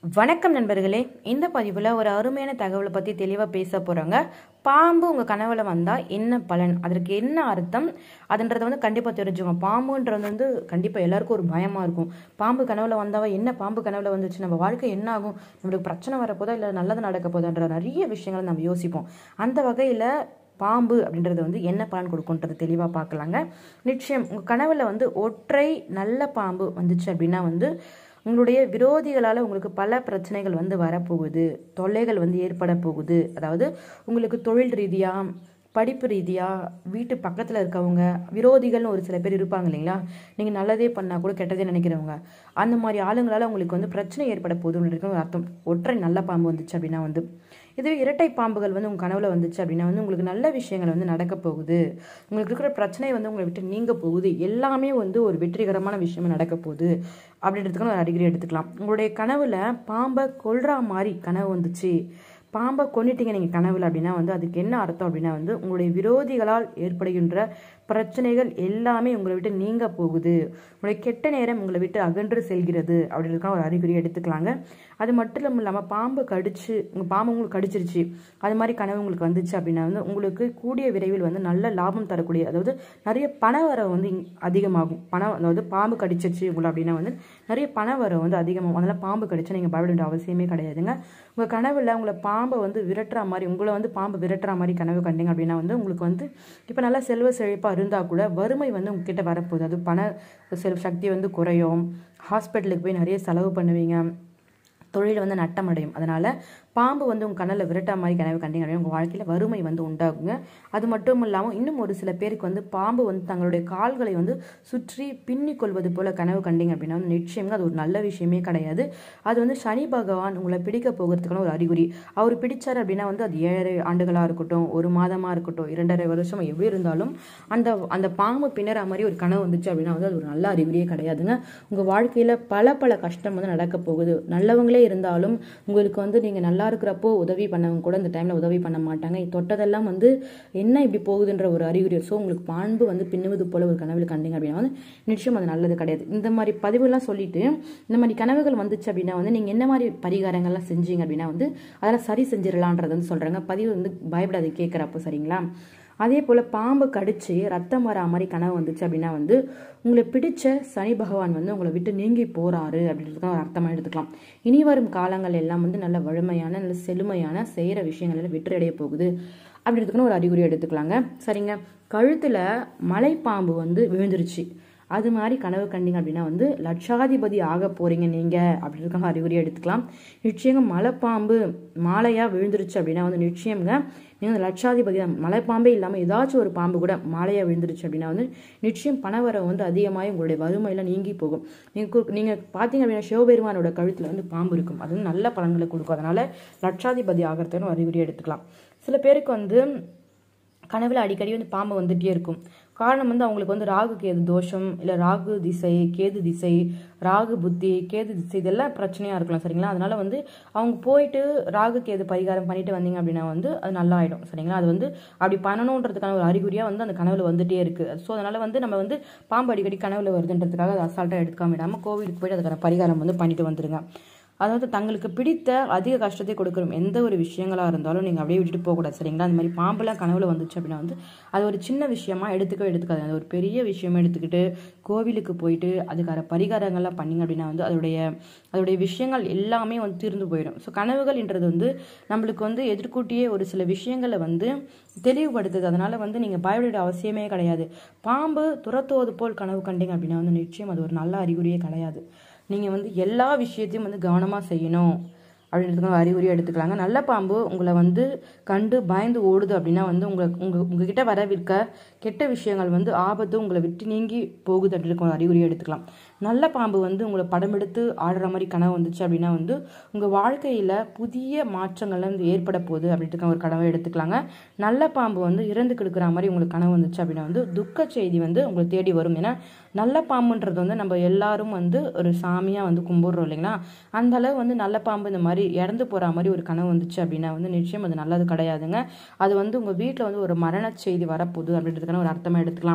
வணக்கம் நண்பர்களே இந்த பதிவில் ஒரு அருமையான தகவலை பற்றி தெளிவாக பேச போகிறோங்க பாம்பு உங்கள் கனவுல வந்தால் என்ன பலன் அதற்கு என்ன அர்த்தம் அதுன்றதை வந்து கண்டிப்பாக தெரிஞ்சுக்கோங்க பாம்புன்றது வந்து கண்டிப்பாக எல்லாருக்கும் ஒரு பயமாக இருக்கும் பாம்பு கனவுல வந்தாவா என்ன பாம்பு கனவுல வந்துச்சு நம்ம வாழ்க்கை என்ன ஆகும் நம்மளுக்கு பிரச்சனை வரப்போதா இல்லை நல்லது நடக்க போதான்ற நிறைய விஷயங்களை நம்ம யோசிப்போம் அந்த வகையில் பாம்பு அப்படின்றது வந்து என்ன பலன் கொடுக்குன்றது தெளிவாக பார்க்கலாங்க நிச்சயம் உங்கள் கனவுல வந்து ஒற்றை நல்ல பாம்பு வந்துச்சு அப்படின்னா வந்து உங்களுடைய விரோதிகளால் உங்களுக்கு பல பிரச்சனைகள் வந்து வரப்போகுது தொல்லைகள் வந்து ஏற்பட போகுது அதாவது உங்களுக்கு தொழில் ரீதியாக படிப்பு ரீதியாக வீட்டு பக்கத்தில் இருக்கவங்க விரோதிகள்னு ஒரு சில பேர் இருப்பாங்க இல்லைங்களா நீங்கள் நல்லதே பண்ணால் கூட கெட்டதே நினைக்கிறவங்க அந்த மாதிரி ஆளுங்களால் உங்களுக்கு வந்து பிரச்சனை ஏற்பட போகுதுன்னு ஒரு அர்த்தம் ஒற்றை நல்ல பாம்பு வந்துச்சு அப்படின்னா வந்து இதுவே இரட்டை பாம்புகள் வந்து உங்கள் கனவுல வந்துச்சு அப்படின்னா வந்து உங்களுக்கு நல்ல விஷயங்கள் வந்து நடக்க போகுது உங்களுக்கு இருக்கிற பிரச்சனை வந்து உங்களை விட்டு நீங்க போகுது எல்லாமே வந்து ஒரு வெற்றிகரமான விஷயமா நடக்க போகுது அப்படின்றதுக்கான ஒரு அறிகுறி எடுத்துக்கலாம் உங்களுடைய கனவுல பாம்பை கொல்றா மாதிரி கனவு வந்துச்சு பாம்பை கொண்டுட்டீங்க நீங்கள் கனவுல அப்படின்னா வந்து அதுக்கு என்ன அர்த்தம் அப்படின்னா வந்து உங்களுடைய விரோதிகளால் ஏற்படுகின்ற பிரச்சனைகள் எல்லாமே உங்களை விட்டு நீங்க போகுது உங்களுடைய கெட்ட நேரம் உங்களை விட்டு அகன்று செல்கிறது அப்படின்றதுக்கான ஒரு அறிகுறி எடுத்துக்கலாங்க அது மட்டும் இல்லாமல் பாம்பு கடிச்சு உங்கள் பாம்பு உங்களுக்கு கடிச்சிருச்சு அது மாதிரி கனவு உங்களுக்கு வந்துச்சு அப்படின்னா வந்து உங்களுக்கு கூடிய விரைவில் வந்து நல்ல லாபம் தரக்கூடிய அதாவது நிறைய பண வரவு வந்து இங்- அதிகமாகும் பணம் அதாவது பாம்பு கடிச்சிருச்சு உங்களை அப்படின்னா வந்து நிறைய பண வரவு வந்து அதிகமாகும் அதனால பாம்பு கடிச்சா நீங்கள் பயப்பட வேண்டிய அவசியமே கிடையாதுங்க உங்கள் கனவுல உங்களை பாம்பை வந்து விரட்டுற மாதிரி உங்களை வந்து பாம்பு விரட்டுற மாதிரி கனவு கண்டீங்க அப்படின்னா வந்து உங்களுக்கு வந்து இப்போ நல்லா செல்வ செழிப்பாக இருந்தால் கூட வறுமை வந்து உங்ககிட்ட வரப்போகுது அது பண செல் சக்தி வந்து குறையும் ஹாஸ்பிட்டலுக்கு போய் நிறைய செலவு பண்ணுவீங்க தொழில் வந்து நட்டமடையும் அதனால பாம்பு வந்து உங்கள் கண்ணில் விரட்டா மாதிரி கனவு கண்டீங்க அப்படின்னா உங்கள் வாழ்க்கையில் வறுமை வந்து உண்டாகுங்க அது மட்டும் இல்லாமல் இன்னும் ஒரு சில பேருக்கு வந்து பாம்பு வந்து தங்களுடைய கால்களை வந்து சுற்றி பின்னி கொள்வது போல கனவு கண்டீங்க அப்படின்னா வந்து நிச்சயங்க அது ஒரு நல்ல விஷயமே கிடையாது அது வந்து சனி பகவான் உங்களை பிடிக்க போகிறதுக்கான ஒரு அறிகுறி அவர் பிடிச்சார் அப்படின்னா வந்து அது ஏழரை ஆண்டுகளாக இருக்கட்டும் ஒரு மாதமாக இருக்கட்டும் இரண்டரை வருஷம் எப்படி இருந்தாலும் அந்த அந்த பாம்பு பின்னற மாதிரி ஒரு கனவு வந்துச்சு அப்படின்னா வந்து அது ஒரு நல்ல அறிகுறியே கிடையாதுங்க உங்கள் வாழ்க்கையில் பல பல கஷ்டம் வந்து நடக்க போகுது நல்லவங்களே இருந்தாலும் உங்களுக்கு வந்து நீங்கள் நல்லா இருக்கிறப்போ உதவி பண்ணவங்க கூட இந்த டைமில் உதவி பண்ண மாட்டாங்க தொட்டதெல்லாம் வந்து என்ன இப்படி போகுதுன்ற ஒரு அறிகுறி ஸோ உங்களுக்கு பாம்பு வந்து பின்னுவது போல ஒரு கனவில் கண்டீங்க அப்படின்னா வந்து நிச்சயம் அது நல்லது கிடையாது இந்த மாதிரி பதிவுலாம் சொல்லிட்டு இந்த மாதிரி கனவுகள் வந்துச்சு அப்படின்னா வந்து நீங்கள் என்ன மாதிரி பரிகாரங்கள்லாம் செஞ்சீங்க அப்படின்னா வந்து அதெல்லாம் சரி செஞ்சிடலான்றது வந்து சொல்கிறாங்க பதிவு வந்து பயப்படாது கேட்குறப்போ சரிங்களா அதே போல் பாம்பு கடிச்சு ரத்தம் வரா மாதிரி கனவு வந்துச்சு அப்படின்னா வந்து உங்களை பிடிச்ச சனி பகவான் வந்து உங்களை விட்டு நீங்கி போறாரு அப்படின்றதுக்கு ஒரு அர்த்தமாக எடுத்துக்கலாம் இனி வரும் காலங்கள் எல்லாம் வந்து நல்ல வலிமையான நல்ல செழுமையான செய்கிற விஷயங்கள் எல்லாம் வெற்றி அடைய போகுது அப்படின்றதுக்குன்னு ஒரு அறிகுறி எடுத்துக்கலாங்க சரிங்க கழுத்தில் மலைப்பாம்பு வந்து விழுந்துருச்சு அது மாதிரி கனவு கண்டீங்க அப்படின்னா வந்து லட்சாதிபதி ஆக போறீங்க நீங்க அப்படின்றதுக்காக அறிகுறி எடுத்துக்கலாம் நிச்சயங்க மலைப்பாம்பு மாலையா விழுந்துருச்சு அப்படின்னா வந்து நிச்சயங்க நீங்க அந்த லட்சாதிபதி தான். மலைப்பாம்பே இல்லாமல் ஏதாச்சும் ஒரு பாம்பு கூட மாலையா விழுந்துருச்சு அப்படின்னா வந்து நிச்சயம் பணவரவு வந்து அதிகமாகி உங்களுடைய வறுமையில நீங்கி போகும் நீங்க கு- நீங்க பார்த்தீங்க அப்படின்னா சிவபெருமானோட கழுத்துல வந்து பாம்பு இருக்கும் அது வந்து நல்ல பலன்களை கொடுக்கும் அதனால லட்சாதிபதி ஆகிறதுன்னு ஒரு அறிகுறி எடுத்துக்கலாம் சில பேருக்கு வந்து கனவுல அடிக்கடி வந்து பாம்பு வந்துட்டே இருக்கும் காரணம் வந்து அவங்களுக்கு வந்து ராகு கேது தோஷம் இல்லை ராகு திசை கேது திசை ராகு புத்தி கேது திசை இதெல்லாம் பிரச்சனையாக இருக்கலாம் சரிங்களா அதனால வந்து அவங்க போயிட்டு ராகு கேது பரிகாரம் பண்ணிட்டு வந்தீங்க அப்படின்னா வந்து அது நல்லா ஆயிடும் சரிங்களா அது வந்து அப்படி பண்ணணுன்றதுக்கான ஒரு அறிகுறியாக வந்து அந்த கனவுல வந்துட்டே இருக்கு ஸோ அதனால வந்து நம்ம வந்து பாம்பு அடிக்கடி கனவுல வருதுன்றதுக்காக அதை அசால்ட்டாக எடுக்காம விடாமல் கோவிலுக்கு போயிட்டு அதுக்கான பரிகாரம் வந்து பண்ணிட்டு வந்துருங்க அதாவது தங்களுக்கு பிடித்த அதிக கஷ்டத்தை கொடுக்குற எந்த ஒரு விஷயங்களா இருந்தாலும் நீங்கள் அப்படியே விட்டுட்டு போகக்கூடாது சரிங்களா அந்த மாதிரி பாம்பெல்லாம் கனவுல வந்துச்சு அப்படின்னா வந்து அது ஒரு சின்ன விஷயமா எடுத்துக்கவே எடுத்துக்காது அது ஒரு பெரிய விஷயமா எடுத்துக்கிட்டு கோவிலுக்கு போயிட்டு அதுக்கான பரிகாரங்கள்லாம் பண்ணீங்க அப்படின்னா வந்து அதோடைய அதோடைய விஷயங்கள் எல்லாமே வந்து தீர்ந்து போயிடும் ஸோ கனவுகள்ன்றது வந்து நம்மளுக்கு வந்து எதிர்கூட்டியே ஒரு சில விஷயங்களை வந்து தெளிவுபடுத்துது அதனால வந்து நீங்கள் பயப்பட அவசியமே கிடையாது பாம்பு துரத்துவது போல் கனவு கண்டீங்க அப்படின்னா வந்து நிச்சயம் அது ஒரு நல்ல அறிகுறியே கிடையாது நீங்கள் வந்து எல்லா விஷயத்தையும் வந்து கவனமாக செய்யணும் அப்படின்றதுக்கு ஒரு அறிகுறி எடுத்துக்கலாங்க நல்ல பாம்பு உங்களை வந்து கண்டு பயந்து ஓடுது அப்படின்னா வந்து உங்களை உங்க உங்ககிட்ட வரவிருக்க கெட்ட விஷயங்கள் வந்து ஆபத்து உங்களை விட்டு நீங்கி போகுது அப்படின்ற ஒரு அறிகுறி எடுத்துக்கலாம் நல்ல பாம்பு வந்து உங்களை படம் எடுத்து ஆடுற மாதிரி கனவு வந்துச்சு அப்படின்னா வந்து உங்கள் வாழ்க்கையில் புதிய மாற்றங்கள் வந்து ஏற்பட போகுது அப்படின்றதுக்கு ஒரு கனவை எடுத்துக்கலாங்க நல்ல பாம்பு வந்து இறந்து கிடக்குற மாதிரி உங்களுக்கு கனவு வந்துச்சு அப்படின்னா வந்து துக்க செய்தி வந்து உங்களை தேடி வரும் ஏன்னா நல்ல பாம்புன்றது வந்து நம்ம எல்லாரும் வந்து ஒரு சாமியாக வந்து கும்பிடுறோம் இல்லைங்களா அந்த அளவு வந்து நல்ல பாம்பு இந்த மாதிரி இறந்து போகிற மாதிரி ஒரு கனவு வந்துச்சு அப்படின்னா வந்து நிச்சயம் அது நல்லது கிடையாதுங்க அது வந்து உங்கள் வீட்டில் வந்து ஒரு மரண செய்தி வரப்போகுது அப்படின்றதுக்கான ஒரு அர்த்தமாக எடுத்துக்கலாம்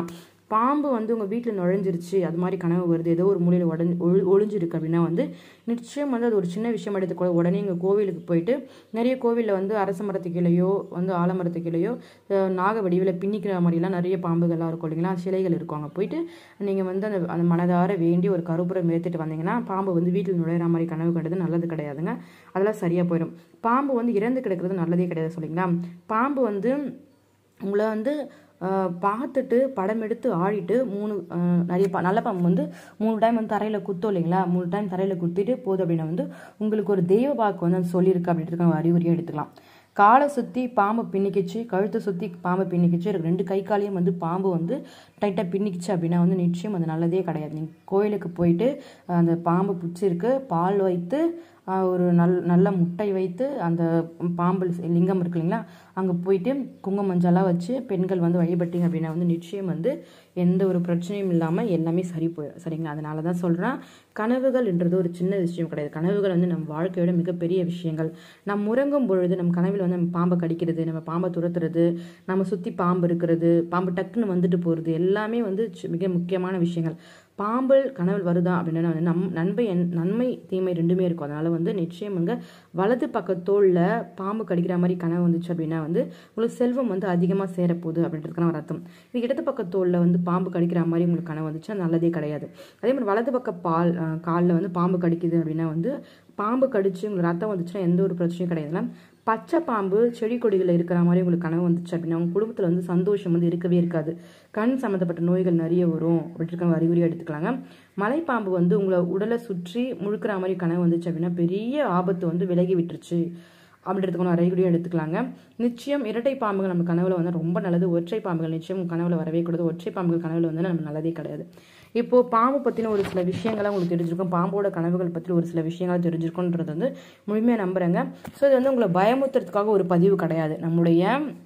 பாம்பு வந்து உங்கள் வீட்டில் நுழைஞ்சிருச்சு அது மாதிரி கனவு வருது ஏதோ ஒரு மூலையில் உடஞ்சி ஒளி ஒளிஞ்சிருக்கு அப்படின்னா வந்து நிச்சயம் வந்து அது ஒரு சின்ன விஷயம் எடுத்துக்கூட உடனே இங்கே கோவிலுக்கு போயிட்டு நிறைய கோவிலில் வந்து அரச மரத்து கீழேயோ வந்து ஆலமரத்து கீழேயோ அஹ், நாக வடிவில் பின்னிக்கிற மாதிரிலாம் நிறைய பாம்புகள்லாம் இருக்கும் இல்லைங்களா சிலைகள் இருக்கும் அங்கே போயிட்டு நீங்கள் வந்து அந்த அந்த மனதார வேண்டி ஒரு கருப்புரம் ஏற்றிட்டு வந்தீங்கன்னா பாம்பு வந்து வீட்டில் நுழையிற மாதிரி கனவு கண்டது நல்லது கிடையாதுங்க அதெல்லாம் சரியாக போயிடும் பாம்பு வந்து இறந்து கிடக்கிறது நல்லதே கிடையாது சொல்லிங்களா பாம்பு வந்து உங்களை வந்து ஆஹ், பார்த்துட்டு படம் எடுத்து ஆடிட்டு மூணு ஆஹ், நிறைய பா நல்ல பாம்பு வந்து மூணு டைம் வந்து தரையில் குத்தோம் இல்லைங்களா மூணு டைம் தரையில் குத்திட்டு போதும் அப்படின்னா வந்து உங்களுக்கு ஒரு தெய்வ வாக்கு வந்து அது சொல்லியிருக்கு அப்படின்றது நம்ம அறிகுறியாக எடுத்துக்கலாம் காலை சுற்றி பாம்பு பின்னிக்கிச்சு கழுத்தை சுற்றி பாம்பு பின்னிக்கிச்சு எனக்கு ரெண்டு கை காலையும் வந்து பாம்பு வந்து டைட்டாக பின்னிக்கிச்சு அப்படின்னா வந்து நிச்சயம் அது நல்லதே கிடையாது நீங்கள் கோயிலுக்கு போயிட்டு அந்த பாம்பு பிடிச்சிருக்கு பால் வைத்து ஆஹ், ஒரு நல் நல்ல முட்டை வைத்து அந்த பாம்பு லிங்கம் இருக்கு இல்லைங்களா அங்கே போயிட்டு குங்கும மஞ்சளாக வச்சு பெண்கள் வந்து வழிபட்டீங்க அப்படின்னா வந்து நிச்சயம் வந்து எந்த ஒரு பிரச்சனையும் இல்லாமல் எல்லாமே சரி போயிடும் சரிங்களா அதனால தான் சொல்கிறேன் கனவுகள்ன்றது ஒரு சின்ன விஷயம் கிடையாது கனவுகள் வந்து நம்ம வாழ்க்கையோட மிகப்பெரிய விஷயங்கள் நம் உறங்கும் பொழுது நம்ம கனவில் வந்து நம்ம பாம்பை கடிக்கிறது நம்ம பாம்பை துரத்துறது நம்ம சுற்றி பாம்பு இருக்கிறது பாம்பு டக்குன்னு வந்துட்டு போகிறது எல்லாமே வந்து சி- மிக முக்கியமான விஷயங்கள் பாம்பு கனவில் வருதா அப்படின்னா வந்து நம் நன்மை என்- நன்மை தீமை ரெண்டுமே இருக்கும் அதனால வந்து நிச்சயம் அங்கே வலது பக்க தோல்ல பாம்பு கடிக்கிற மாதிரி கனவு வந்துச்சு அப்படின்னா வந்து உங்களுக்கு செல்வம் வந்து அதிகமாக சேரப்போகுது அப்படின்றதுக்கான ஒரு அர்த்தம் இது இடது பக்க தோல்ல வந்து பாம்பு கடிக்கிற மாதிரி உங்களுக்கு கனவு வந்துச்சுன்னா நல்லதே கிடையாது அதே மாதிரி வலது பக்க பால் காலில் வந்து பாம்பு கடிக்குது அப்படின்னா வந்து பாம்பு கடிச்சு உங்களுக்கு ரத்தம் வந்துச்சுன்னா எந்த ஒரு பிரச்சனையும் கிடையாதுல பச்சை பாம்பு செடி கொடிகளில் இருக்கிற மாதிரி உங்களுக்கு கனவு வந்துச்சு அப்படின்னா உங்க குடும்பத்தில் வந்து சந்தோஷம் வந்து இருக்கவே இருக்காது கண் சம்மந்தப்பட்ட நோய்கள் நிறைய வரும் அப்படின்ற அறிகுறியாக எடுத்துக்கலாங்க மலைப்பாம்பு வந்து உங்களை உடலை சுற்றி முழுக்கிற மாதிரி கனவு வந்துச்சு அப்படின்னா பெரிய ஆபத்து வந்து விலகி விட்டுருச்சு அப்படின்றதுக்கான அறிகுறியாக எடுத்துக்கலாங்க நிச்சயம் இரட்டை பாம்புகள் நம்ம கனவுல வந்து ரொம்ப நல்லது ஒற்றை பாம்புகள் நிச்சயம் உங்க கனவுல வரவே கூடாது ஒற்றை பாம்புகள் கனவுல வந்து நம்ம நல்லதே கிடையாது இப்போ பாம்பு பற்றின ஒரு சில விஷயங்களை உங்களுக்கு தெரிஞ்சிருக்கும் பாம்போட கனவுகள் பற்றி ஒரு சில விஷயங்கள் தெரிஞ்சிருக்கும்ன்றது வந்து முழுமையாக நம்புறேங்க ஸோ இது வந்து உங்களை பயமுறுத்துறதுக்காக ஒரு பதிவு கிடையாது நம்முடைய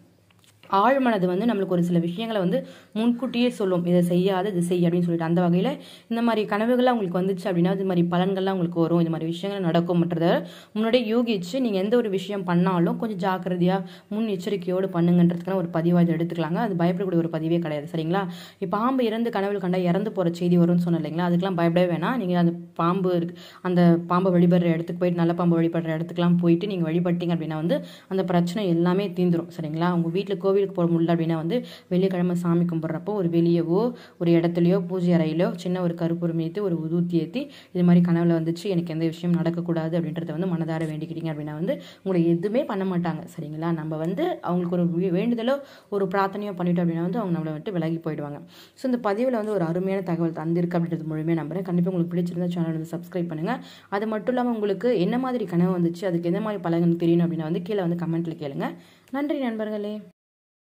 ஆழ்மனது வந்து நம்மளுக்கு ஒரு சில விஷயங்களை வந்து முன்கூட்டியே சொல்லும் இதை செய்யாத இது செய் அப்படின்னு சொல்லிட்டு அந்த வகையில் இந்த மாதிரி கனவுகள்லாம் உங்களுக்கு வந்துச்சு அப்படின்னா இது மாதிரி பலன்கள்லாம் உங்களுக்கு வரும் இந்த மாதிரி விஷயங்கள் நடக்கும்ன்றத முன்னாடியே யூகிச்சு நீங்கள் எந்த ஒரு விஷயம் பண்ணாலும் கொஞ்சம் ஜாக்கிரதையாக முன் எச்சரிக்கையோடு பண்ணுங்கன்றதுக்கான ஒரு பதிவாக இதை எடுத்துக்கலாங்க அது பயப்படக்கூடிய ஒரு பதிவே கிடையாது சரிங்களா இப்போ பாம்பு இறந்து கனவில் கண்டா இறந்து போகிற செய்தி வரும்னு சொன்னேன் இல்லைங்களா அதுக்கெல்லாம் பயப்படவே வேணாம் நீங்கள் அந்த பாம்பு இருக்கு அந்த பாம்பை வழிபடுற இடத்துக்கு போயிட்டு நல்ல பாம்பு வழிபடுற இடத்துக்குலாம் போயிட்டு நீங்கள் வழிபட்டீங்க அப்படின்னா வந்து அந்த பிரச்சனை எல்லாமே தீந்துரும் சரிங்களா உங்கள் வீட்டில் கோவிலுக்கு போக முடியல அப்படின்னா வந்து வெள்ளிக்கிழமை சாமி கும்பிட்றப்போ ஒரு வெளியவோ ஒரு இடத்துலையோ பூஜை அறையிலோ சின்ன ஒரு கருப்பூரம் ஏற்றி ஒரு உதூத்தி ஏற்றி இது மாதிரி கனவுல வந்துச்சு எனக்கு எந்த விஷயம் நடக்கக்கூடாது அப்படின்றத வந்து மனதார வேண்டிக்கிட்டீங்க அப்படின்னா வந்து உங்களை எதுவுமே பண்ண மாட்டாங்க சரிங்களா நம்ம வந்து அவங்களுக்கு ஒரு வே- வேண்டுதலோ ஒரு பிரார்த்தனையோ பண்ணிட்டோம் அப்படின்னா வந்து அவங்க நம்மளை விட்டு விலகி போயிடுவாங்க ஸோ இந்த பதிவில் வந்து ஒரு அருமையான தகவல் தந்திருக்கு அப்படின்றது முழுமையாக நம்புறேன் கண்டிப்பாக உங்களுக்கு பிடிச்சிருந்தா சேனல் வந்து சப்ஸ்கிரைப் பண்ணுங்கள் அது மட்டும் இல்லாமல் உங்களுக்கு என்ன மாதிரி கனவு வந்துச்சு அதுக்கு எந்த மாதிரி பலன் தெரியணும் அப்படின்னா வந்து கீழே வந்து கமெண்ட்டில் கேளுங்க நன்றி நண்பர்களே